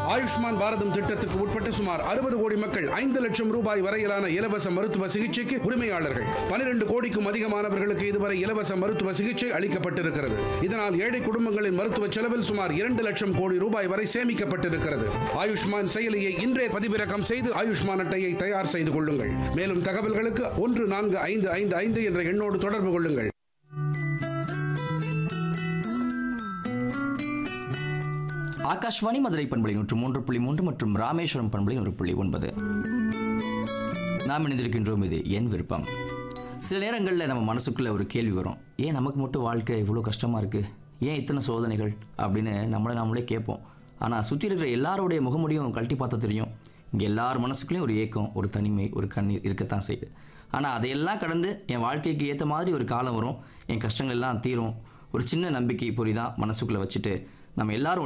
ஆயுஷ்மான் பாரதம் திட்டத்துக்கு உட்பட்ட சுமார் அறுபது கோடி மக்கள் ஐந்து லட்சம் ரூபாய் வரையிலான இலவச மருத்துவ சிகிச்சைக்கு உரிமையாளர்கள் பனிரெண்டு கோடிக்கும் அதிகமானவர்களுக்கு இதுவரை இலவச மருத்துவ சிகிச்சை அளிக்கப்பட்டிருக்கிறது இதனால் ஏழை குடும்பங்களின் மருத்துவ செலவில் சுமார் இரண்டு லட்சம் கோடி ரூபாய் வரை சேமிக்கப்பட்டிருக்கிறது ஆயுஷ்மான் செயலியை இன்றே பதிவிறக்கம் செய்து ஆயுஷ்மான் அட்டையை தயார் செய்து கொள்ளுங்கள் மேலும் தகவல்களுக்கு ஒன்று நான்கு ஐந்து ஐந்து ஐந்து என்ற எண்ணோடு தொடர்பு கொள்ளுங்கள் ஆகாஷ்வாணி மதுரை பண்பலை நூற்று மூன்று புள்ளி மூன்று மற்றும் ராமேஸ்வரம் பண்பலை ஒரு புள்ளி ஒன்பது நாம் இணைந்திருக்கின்றோம் இது என் விருப்பம் சில நேரங்களில் நம்ம மனசுக்குள்ள ஒரு கேள்வி வரும் ஏன் நமக்கு மட்டும் வாழ்க்கை இவ்வளோ கஷ்டமாக இருக்குது ஏன் இத்தனை சோதனைகள் அப்படின்னு நம்மளை நாமளே கேட்போம் ஆனால் சுற்றி இருக்கிற எல்லாருடைய முகமுடியும் கழட்டி பார்த்தா தெரியும் இங்கே எல்லார் மனசுக்குள்ளேயும் ஒரு ஏக்கம் ஒரு தனிமை ஒரு கண்ணீர் இருக்கத்தான் செய்யுது ஆனால் அதையெல்லாம் கடந்து என் வாழ்க்கைக்கு ஏற்ற மாதிரி ஒரு காலம் வரும் என் கஷ்டங்கள் எல்லாம் தீரும் ஒரு சின்ன நம்பிக்கை பொறி தான் மனசுக்குள்ளே வச்சுட்டு நம்ம எல்லாரும்